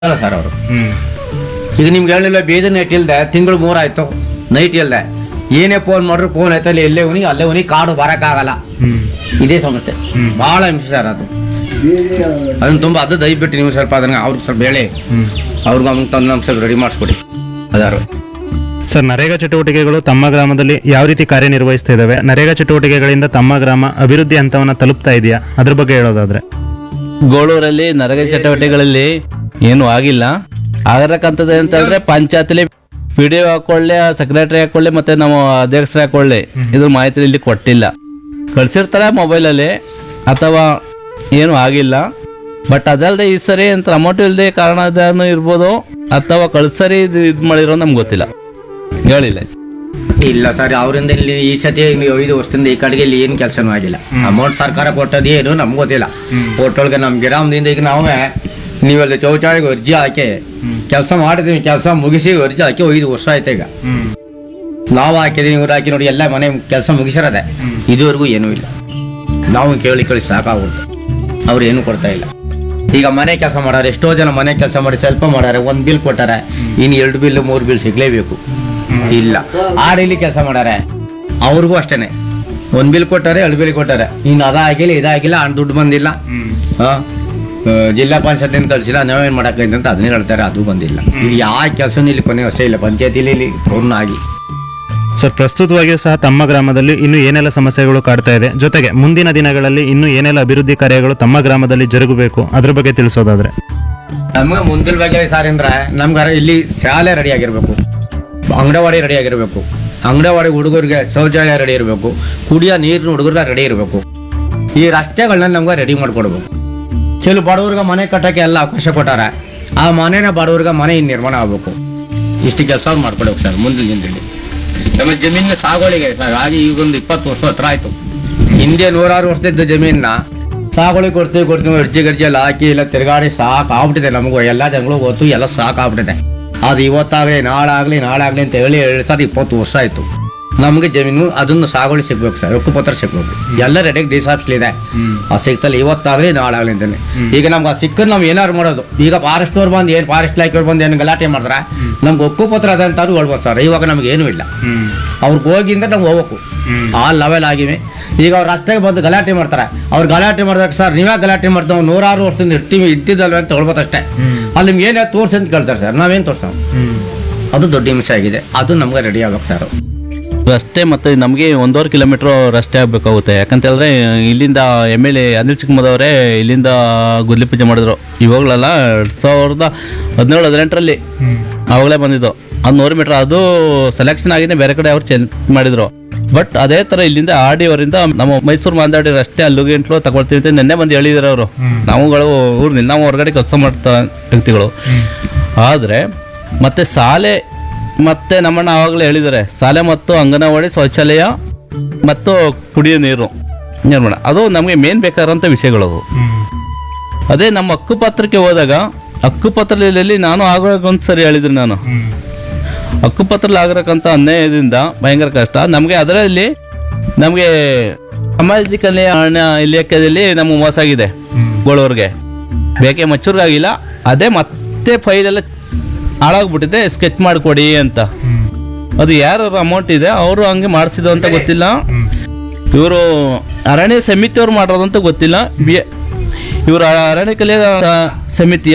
ಅಲ್ಲ ಸರ್ ಅವರು ಹ್ಮ್ ಈಗ ನಿಮ್ಗೆ ಹೇಳಿಲ್ಲ ಬೇದ ನೆಟ್ ಇಲ್ದೆ ತಿಂಗಳು ಮೂರಾಯ್ತು ನೈಟ್ ಇಲ್ದೆ ಏನೇ ಫೋನ್ ಮಾಡ್ರು ಫೋನ್ ಆಯ್ತಲ್ಲಿ ಎಲ್ಲೇ ಉನಿ ಅಲ್ಲೇ ಉನಿ ಕಾಡು ಬರೋಕ್ಕಾಗಲ್ಲ ಹ್ಮ್ ಇದೇ ಸಮಸ್ಯೆ ಭಾಳ ಹಿಂಸೆ ಸರ್ ಅದು ಅದನ್ನ ತುಂಬ ಅದು ದಯವಿಟ್ಟು ನೀವು ಸ್ವಲ್ಪ ಅದನ್ನ ಅವ್ರಿಗೆ ಸ್ವಲ್ಪ ಹೇಳಿ ಹ್ಮ್ ಅವ್ರಿಗೆ ಅವ್ನಿಗೆ ತಂದು ನಮ್ಗೆ ಸ್ವಲ್ಪ ರೆಡಿ ಮಾಡಿಸ್ಕೊಡಿ ಅದಾರು ಸರ್ ನರೇಗಾ ಚಟುವಟಿಕೆಗಳು ತಮ್ಮ ಗ್ರಾಮದಲ್ಲಿ ಯಾವ ರೀತಿ ಕಾರ್ಯನಿರ್ವಹಿಸ್ತಾ ಇದಾವೆ ನರೇಗಾ ಚಟುವಟಿಕೆಗಳಿಂದ ತಮ್ಮ ಗ್ರಾಮ ಅಭಿವೃದ್ಧಿ ಹಂತವನ್ನ ತಲುಪ್ತಾ ಇದೆಯಾ ಅದ್ರ ಬಗ್ಗೆ ಹೇಳೋದಾದ್ರೆ ಗೋಳೂರಲ್ಲಿ ನರೇಗಾ ಚಟುವಟಿಕೆಗಳಲ್ಲಿ ಏನು ಆಗಿಲ್ಲ ಆಗಿರಕ್ಕಂಥದ್ದು ಅಂತಂದ್ರೆ ಪಂಚಾಯತ್ಲಿ ಪಿ ಡಿ ಹಾಕೊಳ್ಳಿ ಸೆಕ್ರೆಟರಿ ಹಾಕೊಳ್ಳಿ ಮತ್ತೆ ನಮ್ಮ ಅಧ್ಯಕ್ಷರು ಹಾಕೊಳ್ಳಿ ಇದ್ರ ಮಾಹಿತಿ ಇಲ್ಲಿ ಕೊಟ್ಟಿಲ್ಲ ಕಳ್ಸಿರ್ತಾರೆ ಮೊಬೈಲಲ್ಲಿ ಅಥವಾ ಏನು ಆಗಿಲ್ಲ ಬಟ್ ಅದಲ್ಲದೆ ಈ ಸರಿ ಅಂತ ಅಮೌಂಟ್ ಇಲ್ಲದೆ ಕಾರಣದಾನು ಇರ್ಬೋದು ಅಥವಾ ಕಳ್ಸರಿ ಇದು ಇದು ಮಾಡಿರೋ ನಮ್ಗೆ ಗೊತ್ತಿಲ್ಲ ಹೇಳಿಲ್ಲ ಇಲ್ಲ ಸರ್ ಅವರಿಂದ ಇಲ್ಲಿ ಈ ಸತಿ ಇಲ್ಲಿ ಐದು ವರ್ಷದಿಂದ ಈ ಕಡೆಗೆ ಇಲ್ಲಿ ಏನು ಕೆಲಸನೂ ಆಗಿಲ್ಲ ಅಮೌಂಟ್ ಸರ್ಕಾರ ಕೊಟ್ಟದೇನು ನಮ್ಗೆ ಗೊತ್ತಿಲ್ಲ ಒಟ್ಟೊಳಗೆ ನಮ್ಮ ಗ್ರಾಮದಿಂದ ಈಗ ನಾವೇ ನೀವಲ್ಲಿ ಚೌಚಾಳಿಗೆ ಅರ್ಜಿ ಹಾಕಿ ಕೆಲಸ ಮಾಡಿದೀವಿ ಕೆಲಸ ಮುಗಿಸಿ ಅರ್ಜಿ ಹಾಕಿ ಐದು ವರ್ಷ ಆಯ್ತು ಈಗ ನಾವು ಹಾಕಿದೀವಿ ಇವ್ರು ಹಾಕಿ ನೋಡಿ ಎಲ್ಲ ಮನೆ ಕೆಲಸ ಮುಗಿಸಿರೋದೆ ಇದುವರೆಗೂ ಏನೂ ಇಲ್ಲ ನಾವು ಕೇಳಿ ಕೇಳಿ ಸಾಕಾಗ್ಬಿಟ್ಟು ಅವ್ರು ಏನು ಕೊಡ್ತಾ ಇಲ್ಲ ಈಗ ಮನೆ ಕೆಲಸ ಮಾಡಾರೆ ಎಷ್ಟೋ ಜನ ಮನೆ ಕೆಲಸ ಮಾಡಿ ಸ್ವಲ್ಪ ಮಾಡಾರೆ ಒಂದು ಬಿಲ್ ಕೊಟ್ಟಾರೆ ಇನ್ನು ಎರಡು ಬಿಲ್ ಮೂರು ಬಿಲ್ ಸಿಗ್ಲೇಬೇಕು ಇಲ್ಲ ಆಡಿಲಿ ಕೆಲಸ ಮಾಡಾರೆ ಅವ್ರಿಗೂ ಅಷ್ಟೇನೆ ಒಂದು ಬಿಲ್ ಕೊಟ್ಟಾರೆ ಎರಡು ಬಿಲ್ ಕೊಟ್ಟಾರೆ ಇನ್ನು ಅದಾಗಿಲ್ಲ ಇದಾಗಿಲ್ಲ ಹಣ ದುಡ್ಡು ಬಂದಿಲ್ಲ ಆ, ಆ, ಜಿಲ್ಲಾ ಪಂಚಾಯತಿಂದ ಕಳಿಸಿಲ್ಲ ನಾವೇನು ಮಾಡೋಕ್ಕೈತೆ ಅಂತ ಅದನ್ನೇ ಹೇಳ್ತಾರೆ ಅದು ಬಂದಿಲ್ಲ ಇಲ್ಲಿ ಯಾವ ಕೆಲಸನೂ ಇಲ್ಲಿ ಕೊನೆ ವರ್ಷ ಇಲ್ಲ ಪಂಚಾಯತಿಲಿ ಇಲ್ಲಿ ಪೂರ್ಣ ಆಗಿ ಸರ್ ಪ್ರಸ್ತುತವಾಗಿಯೂ ಸಹ ತಮ್ಮ ಗ್ರಾಮದಲ್ಲಿ ಇನ್ನು ಏನೆಲ್ಲ ಸಮಸ್ಯೆಗಳು ಕಾಡ್ತಾ ಇದೆ ಜೊತೆಗೆ ಮುಂದಿನ ದಿನಗಳಲ್ಲಿ ಇನ್ನು ಏನೆಲ್ಲ ಅಭಿವೃದ್ಧಿ ಕಾರ್ಯಗಳು ತಮ್ಮ ಗ್ರಾಮದಲ್ಲಿ ಜರುಗಬೇಕು ಅದ್ರ ಬಗ್ಗೆ ತಿಳಿಸೋದಾದ್ರೆ ನಮ್ಗೆ ಮುಂದಿನ ಬಗ್ಗೆ ಸರ್ ಅಂದ್ರೆ ನಮ್ಗೆ ಇಲ್ಲಿ ಶಾಲೆ ರೆಡಿ ಆಗಿರ್ಬೇಕು ಅಂಗನವಾಡಿ ರೆಡಿ ಆಗಿರ್ಬೇಕು ಅಂಗನವಾಡಿ ಹುಡುಗರಿಗೆ ಶೌಚಾಲಯ ರೆಡಿ ಇರಬೇಕು ಕುಡಿಯೋ ನೀರಿನ ಹುಡುಗರಿಗೆ ರೆಡಿ ಇರಬೇಕು ಈ ರಸ್ತೆಗಳನ್ನ ನಮ್ಗೆ ರೆಡಿ ಮಾಡ್ಕೊಡ್ಬೇಕು ಕೆಲವು ಬಡವ್ರಿಗೆ ಮನೆ ಕಟ್ಟಕ್ಕೆ ಎಲ್ಲ ಅವಕಾಶ ಕೊಟ್ಟಾರೆ ಆ ಮನೆನ ಬಡವ್ರಿಗೆ ಮನೆ ನಿರ್ಮಾಣ ಆಗ್ಬೇಕು ಇಷ್ಟು ಕೆಲಸ ಅವ್ರು ಮಾಡ್ಕೊಡ್ಬೇಕು ಸರ್ ಮುಂದಿನ ದಿನದಲ್ಲಿ ನಮ್ಮ ಜಮೀನಿನ ಸಾಗುವಳಿಗೆ ಸರ್ ಆಗಿ ಈಗ ಒಂದು ಇಪ್ಪತ್ತು ವರ್ಷ ಹತ್ರ ಆಯ್ತು ಹಿಂದೆ ನೂರಾರು ವರ್ಷದಿದ್ದ ಜಮೀನ ಸಾಗುವಳಿ ಕೊಡ್ತೀವಿ ಕೊಡ್ತೀವಿ ಅರ್ಜಿ ಗರ್ಜಿ ಎಲ್ಲ ಹಾಕಿ ಎಲ್ಲ ತಿರುಗಾಡಿ ಸಾಕು ಆಗ್ಬಿಟ್ಟಿದೆ ನಮಗೂ ಎಲ್ಲ ಜನಗಳು ಗೊತ್ತು ಎಲ್ಲ ಸಾಕು ಆಗ್ಬಿಟ್ಟಿದೆ ಅದು ಇವತ್ತಾಗಲಿ ನಾಳಾಗಲಿ ನಾಳಾಗಲಿ ಅಂತ ಹೇಳಿ ಹೇಳಿ ಸರ್ ಇಪ್ಪತ್ತು ವರ್ಷ ಆಯ್ತು ನಮಗೆ ಜಮೀನು ಅದನ್ನು ಸಾಗುವಳಿ ಸಿಗ್ಬೇಕು ಸರ್ ಹಕ್ಕುಪತ್ರ ಸಿಗ್ಬೇಕು ಎಲ್ಲ ರೆಡಿಯಾಗಿ ಡಿ ಇದೆ ಅದು ಸಿಗ್ತಲ್ಲ ಇವತ್ತಾಗಲಿ ನಾಳಾಗಲಿ ಅಂತಾನೆ ಈಗ ನಮ್ಗೆ ಅದು ಸಿಕ್ಕದ್ ನಾವು ಏನಾರು ಮಾಡೋದು ಈಗ ಫಾರೆಸ್ಟ್ ಅವ್ರು ಬಂದು ಏನು ಫಾರೆಸ್ಟ್ ಇಲಾಖೆಯವ್ರು ಬಂದು ಏನು ಗಲಾಟೆ ಮಾಡ್ತಾರೆ ನಮ್ಗೆ ಹಕ್ಕುಪತ್ರ ಅದ ಅಂತ ಅವ್ರು ಹೇಳ್ಬೋದು ಸರ್ ಇವಾಗ ನಮ್ಗೆ ಏನೂ ಇಲ್ಲ ಅವ್ರಿಗೆ ಹೋಗಿಂದ ನಾವು ಹೋಗ್ಬೇಕು ಆ ಲೆವೆಲ್ ಆಗಿವೆ ಈಗ ಅವ್ರು ರಸ್ತೆಗೆ ಬಂದು ಗಲಾಟೆ ಮಾಡ್ತಾರೆ ಅವ್ರು ಗಲಾಟೆ ಮಾಡಿದಾಗ ಸರ್ ನೀವೇ ಗಲಾಟೆ ಮಾಡ್ತಾವೆ ನಾವು ನೂರಾರು ವರ್ಷದಿಂದ ಇರ್ತೀವಿ ಇರ್ತಿದ್ದಲ್ವ ಅಂತ ಹೇಳ್ಬೋದು ಅಷ್ಟೇ ಅಲ್ಲಿ ನಿಮ್ಗೆ ಏನೇ ತೋರಿಸಿ ಅಂತ ಕೇಳ್ತಾರೆ ಸರ್ ನಾವೇನು ತೋರ್ಸೋ ಅದು ದೊಡ್ಡ ಹಿಂಸೆ ಆಗಿದೆ ಅದು ನಮ್ಗೆ ರೆಡಿ ಆಗ್ಬೇಕು ಸರ್ ರಸ್ತೆ ಮತ್ತು ನಮಗೆ ಒಂದೂವರೆ ಕಿಲೋಮೀಟ್ರ್ ರಸ್ತೆ ಆಗಬೇಕಾಗುತ್ತೆ ಯಾಕಂತ ಹೇಳಿದ್ರೆ ಇಲ್ಲಿಂದ ಎಮ್ ಎಲ್ ಎ ಅನಿಲ್ ಚಿಕ್ಕಮದವರೇ ಇಲ್ಲಿಂದ ಗುದ್ಲಿ ಪೂಜೆ ಮಾಡಿದ್ರು ಇವಾಗಲೆಲ್ಲ ಎರಡು ಸಾವಿರದ ಹದಿನೇಳು ಹದಿನೆಂಟರಲ್ಲಿ ಅವಾಗಲೇ ಬಂದಿದ್ದು ಅದು ನೂರು ಮೀಟ್ರ್ ಅದು ಸೆಲೆಕ್ಷನ್ ಆಗಿದೆ ಬೇರೆ ಕಡೆ ಅವ್ರು ಚೇಂಜ್ ಮಾಡಿದ್ರು ಬಟ್ ಅದೇ ಥರ ಇಲ್ಲಿಂದ ಆಡಿ ಅವರಿಂದ ನಮ್ಮ ಮೈಸೂರು ಮಾಂದಾಡಿ ರಸ್ತೆ ಅಲ್ಲಿಗೆ ಎಂಟ್ಲು ತಗೊಳ್ತೀವಿ ಅಂತ ನಿನ್ನೆ ಬಂದು ಹೇಳಿದ್ರು ಅವರು ನಾವುಗಳು ಊರಿನಿಲ್ಲ ನಾವು ಹೊರಗಡೆ ಕೆಲಸ ಮಾಡ್ತಾ ವ್ಯಕ್ತಿಗಳು ಆದರೆ ಮತ್ತೆ ಶಾಲೆ ಮತ್ತೆ ನಮ್ಮಣ್ಣ ಆವಾಗಲೇ ಹೇಳಿದ್ದಾರೆ ಶಾಲೆ ಮತ್ತು ಅಂಗನವಾಡಿ ಶೌಚಾಲಯ ಮತ್ತು ಕುಡಿಯೋ ನೀರು ನಿರ್ಮಾಣ ಅದು ನಮಗೆ ಮೇನ್ ಬೇಕಾದಂಥ ವಿಷಯಗಳು ಅವು ಅದೇ ನಮ್ಮ ಹಕ್ಕುಪತ್ರಕ್ಕೆ ಹೋದಾಗ ಹಕ್ಕುಪತ್ರದಲ್ಲಿ ನಾನು ಆಗ ಒಂದು ಸರಿ ಹೇಳಿದ್ರು ನಾನು ಹಕ್ಕುಪತ್ರದಲ್ಲಿ ಆಗಿರಕ್ಕಂಥ ಅನ್ಯಾಯದಿಂದ ಭಯಂಕರ ಕಷ್ಟ ನಮಗೆ ಅದರಲ್ಲಿ ನಮಗೆ ಸಾಮಾಜಿಕ ಕಲ್ಯಾಣ ಇಲಾಖೆಯಲ್ಲಿ ನಮ್ಮ ಮೋಸ ಆಗಿದೆ ಗೋಳೂರ್ಗೆ ಬೇಕೆ ಮಚ್ಚೂರ್ಗಾಗಿಲ್ಲ ಅದೇ ಮತ್ತೆ ಫೈಲೆಲ್ಲ ಹಾಳಾಗ್ಬಿಟ್ಟಿದೆ ಸ್ಕೆಚ್ ಮಾಡಿಕೊಡಿ ಅಂತ ಅದು ಯಾರ ಅಮೌಂಟ್ ಇದೆ ಅವರು ಹಂಗೆ ಮಾಡಿಸಿದ್ದು ಅಂತ ಗೊತ್ತಿಲ್ಲ ಇವರು ಅರಣ್ಯ ಸಮಿತಿಯವ್ರು ಮಾಡೋದು ಅಂತ ಗೊತ್ತಿಲ್ಲ ಬಿ- ಇವರು ಅರಣ್ಯ ಕಲ್ಯಾಣ ಸಮಿತಿಯ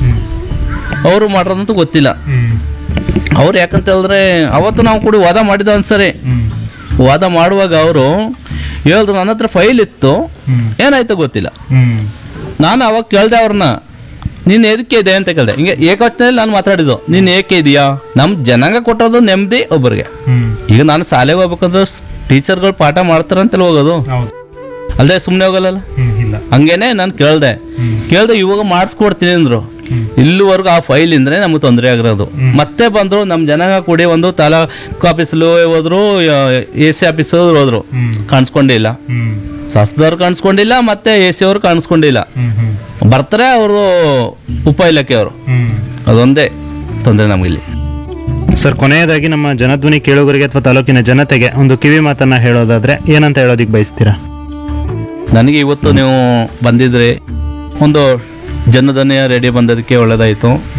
ಅವರು ಮಾಡೋದಂತೂ ಗೊತ್ತಿಲ್ಲ ಅವ್ರು ಯಾಕಂತ ಹೇಳಿದ್ರೆ ಅವತ್ತು ನಾವು ಕೂಡ ವಾದ ಮಾಡಿದ ಒಂದ್ಸರಿ ವಾದ ಮಾಡುವಾಗ ಅವರು ಹೇಳಿದ್ರು ನನ್ನ ಹತ್ರ ಫೈಲ್ ಇತ್ತು ಏನಾಯ್ತು ಗೊತ್ತಿಲ್ಲ ನಾನು ಅವಾಗ ಕೇಳ್ದೆ ಅವ್ರನ್ನ ನೀನು ಎದಕ್ಕೆ ಇದೆ ಅಂತ ಕೇಳಿದೆ ಹಿಂಗೆ ಏಕವಚನದಲ್ಲಿ ನಾನು ಮಾತಾಡಿದ್ದು ನೀನು ಏಕೆ ಇದೆಯಾ ನಮ್ಮ ಜನಾಂಗ ಕೊಟ್ಟೋದು ನೆಮ್ಮದಿ ಒಬ್ಬರಿಗೆ ಈಗ ನಾನು ಶಾಲೆಗೆ ಹೋಗ್ಬೇಕಂದ್ರೆ ಟೀಚರ್ಗಳು ಪಾಠ ಮಾಡ್ತಾರಂತಲ್ಲ ಹೋಗೋದು ಹೌದು ಅಲ್ಲದೆ ಸುಮ್ಮನೆ ಹೋಗಲ್ಲ ಇಲ್ಲ ಹಂಗೇನೆ ನಾನು ಕೇಳ್ದೆ ಕೇಳ್ದೆ ಇವಾಗ ಮಾಡಿಸ್ಕೊಡ್ತೀನಿ ಅಂದ್ರು ಇಲ್ಲಿವರೆಗೂ ಆ ಫೈಲ್ ಇಂದ್ರೆ ನಮ್ಗೆ ತೊಂದರೆ ಆಗಿರೋದು ಮತ್ತೆ ಬಂದ್ರು ನಮ್ಮ ಜನಾಂಗ ಕೂಡಿ ಒಂದು ತಾಲೂಕು ಆಫೀಸಲ್ಲಿ ಹೋದ್ರು ಎ ಸಿ ಆಫೀಸ್ ಹೋದ್ರು ಕಾಣಿಸ್ಕೊಂಡೇ ಇಲ್ಲ ಶಾಸಕದವ್ರು ಕಾಣಿಸ್ಕೊಂಡಿಲ್ಲ ಮತ್ತೆ ಎ ಸಿ ಅವರು ಕಾಣಿಸ್ಕೊಂಡಿಲ್ಲ ಬರ್ತಾರೆ ಅವರು ಉಪ ಇಲಾಖೆಯವರು ಅದೊಂದೇ ತೊಂದರೆ ನಮಗಿಲ್ಲಿ ಸರ್ ಕೊನೆಯದಾಗಿ ನಮ್ಮ ಜನಧ್ವನಿ ಕೇಳುಗರಿಗೆ ಅಥವಾ ತಾಲೂಕಿನ ಜನತೆಗೆ ಒಂದು ಕಿವಿ ಮಾತನ್ನ ಹೇಳೋದಾದ್ರೆ ಏನಂತ ಹೇಳೋದಿಕ್ ಬಯಸ್ತೀರಾ ನನಗೆ ಇವತ್ತು ನೀವು ಬಂದಿದ್ರೆ ಒಂದು ಜನಧನ್ಯ ರೇಡಿಯೋ ಬಂದದಕ್ಕೆ ಒಳ್ಳೆಯದಾಯಿತು